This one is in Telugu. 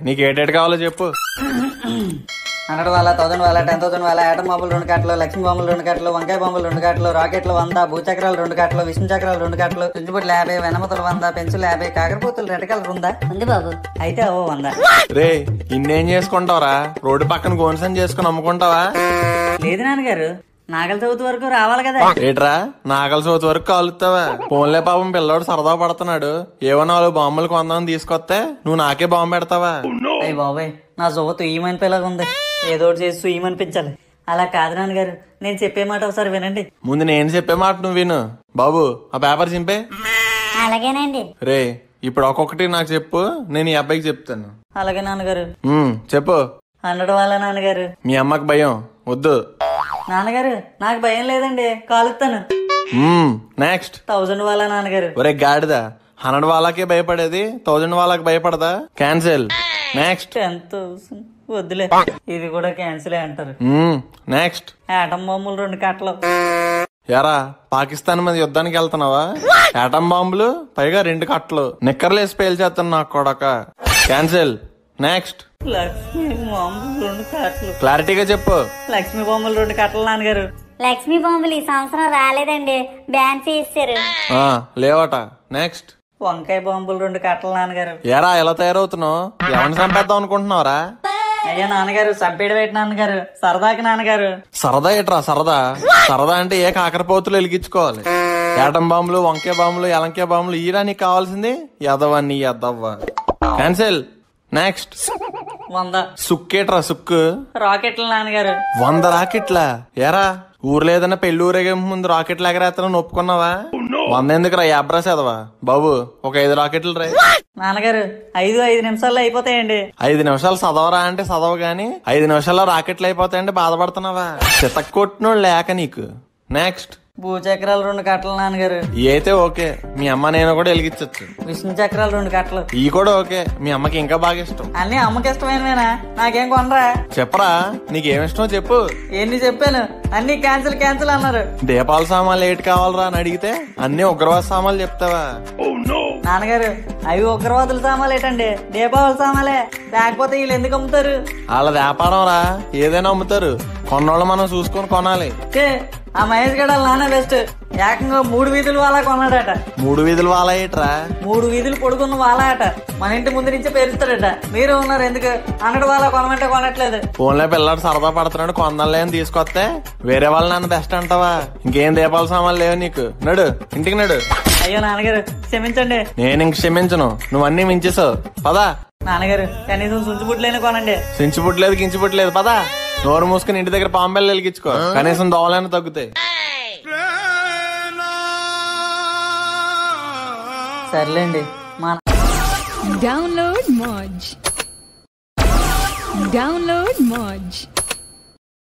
నీకు ఏటేటి కావాలో చెప్పు హండ్రెడ్ వాళ్ళ థౌసండ్ వాళ్ళ టెన్ థౌసండ్ వాళ్ళ ఆటం బాంబులు రెండు కట్టలు లక్ష్మీ బాంబులు రెండు కట్టలు వంకాయ బాంబులు రెండు కట్టలు రాకెట్లు వంద భూచక్రాలు రెండు కట్టలు విష్ణు చక్రాలు రెండు కట్టలు చుంచుబుట్లు యాభై వెనమతులు వంద పెన్సిల్ యాభై కాకరపూతులు రెడ్ కలర్ ఉందా ఉంది బాబు అయితే అవో వంద రే ఇన్నేం చేసుకుంటావరా రోడ్డు పక్కన గోన్సన్ చేసుకుని అమ్ముకుంటావా లేదు నాన్నగారు నాగల చవితి వరకు రావాలి కదా ఏట్రా నాగల సోతి వరకు కాలుతావా ఫోన్లే పాపం పిల్లోడు సరదా పడుతున్నాడు ఏవో నాలుగు బాంబులు కొందామని తీసుకొస్తే నువ్వు నాకే బాంబు పెడతావా అయ్యి బాబాయ్ నా జువ్వ తుయ్యమని పిల్లగా ఉంది ఏదో ఒకటి చేసి తుయ్యమనిపించాలి అలా కాదు నాన్నగారు నేను చెప్పే మాట ఒకసారి వినండి ముందు నేను చెప్పే మాట నువ్వు విను బాబు ఆ పేపర్ చింపే అలాగేనండి రే ఇప్పుడు ఒక్కొక్కటి నాకు చెప్పు నేను ఈ అబ్బాయికి చెప్తాను అలాగే నాన్నగారు ఉమ్, చెప్పు హండ్రెడ్ వాళ్ళ నాన్నగారు మీ అమ్మకి భయం వద్దు నాన్నగారు నాకు భయం లేదండి కాలుస్తాను నెక్స్ట్ థౌజండ్ వాళ్ళ నాన్నగారు ఒరే గాడిద హండ్రెడ్ వాళ్ళకే భయపడేది థౌజండ్ వాళ్ళకి భయపడదా క్యాన్సిల్ నెక్స్ట్ టెన్ థౌసండ్ వద్దులే ఇది కూడా క్యాన్సిల్ అంటారు నెక్స్ట్ ఆటం బొమ్మలు రెండు కట్టలు ఎరా పాకిస్తాన్ మీద యుద్ధానికి వెళ్తున్నావా ఆటం బాంబులు పైగా రెండు కట్టలు నిక్కర్లు వేసి పేల్చేస్తాను నాకు కొడక క్యాన్సిల్ నెక్స్ట్ లక్ష్మీ బొమ్మలు రెండు కట్టలు క్లారిటీగా చెప్పు లక్ష్మీ బొమ్మలు రెండు కట్టలు నాన్నగారు లక్ష్మీ బాంబులు ఈ సంవత్సరం రాలేదండి బ్యాన్ చేశారు ఆ, లేవట నెక్స్ట్ వంకాయ బొమ్మలు రెండు కట్టలు నాన్నగారు ఎరా ఎలా తయారవుతున్నావు ఎవరిని చంపేద్దాం అనుకుంటున్నావురా అయ్యా నాన్నగారు చంపేడు పెట్టి నాన్నగారు సరదాకి నాన్నగారు సరదా ఏట్రా సరదా సరదా అంటే ఏ కాకరపోతులు వెలిగించుకోవాలి ఏటం బాంబులు వంకాయ బాంబులు ఎలంకాయ బాంబులు ఈరా నీకు కావాల్సింది ఎదవ నీ ఎదవ్వ క్యాన్సిల్ నెక్స్ట్ వంద సుక్కేట్రా సుక్కు రాకెట్లు నాన్నగారు వంద రాకెట్లా ఎరా ఊర్లో ఏదైనా పెళ్లి ఊరేగే ముందు రాకెట్లు ఎగరేస్తానని ఒప్పుకున్నావా వంద ఎందుకురా యాబ్రా చదవా బాబు ఒక ఐదు రాకెట్లు రా నాన్నగారు ఐదు ఐదు నిమిషాల్లో అయిపోతాయండి ఐదు నిమిషాలు చదవరా అంటే చదవ గాని ఐదు నిమిషాల్లో రాకెట్లు అయిపోతాయంటే బాధపడుతున్నావా చితక్కొట్టినోడు లేక నీకు నెక్స్ట్ భూచక్రాలు రెండు కట్టలు నాన్నగారు ఈ అయితే ఓకే మీ అమ్మ నేను కూడా వెలిగించచ్చు విష్ణు చక్రాలు రెండు కట్టలు ఈ కూడా ఓకే మీ అమ్మకి ఇంకా బాగా ఇష్టం అన్ని అమ్మకి ఇష్టమైనవేనా నాకేం కొనరా చెప్పరా నీకేమిష్టమో చెప్పు ఎన్ని చెప్పాను అన్ని క్యాన్సిల్ క్యాన్సిల్ అన్నారు దీపావళి సామాన్లు ఏటి కావాలరా అని అడిగితే అన్ని ఉగ్రవాద సామాన్లు చెప్తావా నాన్నగారు అవి ఉగ్రవాదుల సామాలు ఏంటండి దీపావళి సామాలే లేకపోతే వీళ్ళు ఎందుకు అమ్ముతారు వాళ్ళ వ్యాపారం రా ఏదైనా అమ్ముతారు కొన్నోళ్ళు మనం చూసుకొని కొనాలి ఛే, ఆ మహేష్ గడ నాన్న బెస్ట్ ఏకంగా మూడు వీధులు వాళ్ళ కొన్నాడట మూడు వీధులు వాళ్ళ ఏట్రా మూడు వీధులు పొడుగున్న వాళ్ళ అట మన ఇంటి ముందు నుంచే పేరుస్తాడట మీరు ఉన్నారు ఎందుకు అంగడి వాళ్ళ కొనమంటే కొనట్లేదు ఫోన్లో పిల్లాడు సరదా పడుతున్నాడు కొందలే అని తీసుకొస్తే వేరే వాళ్ళు నన్ను బెస్ట్ అంటావా ఇంకేం దీపావళి సామాన్లు లేవు నీకు నడు ఇంటికి నడు అయ్యో నాన్నగారు క్షమించండి నేను ఇంక క్షమించను నువ్వు అన్ని మించేసావు పదా నాన్నగారు కనీసం సుంచుబుట్లైనా కొనండి సించిపుట్లేదు గించిపుట్లేదు పదా నోరు మూసుకుని ఇంటి దగ్గర పాంబెల్లు వెలిగించుకో కనీసం దోవలైనా తగ్గుతాయి సర్లేండి మా Download Moj. Download Moj.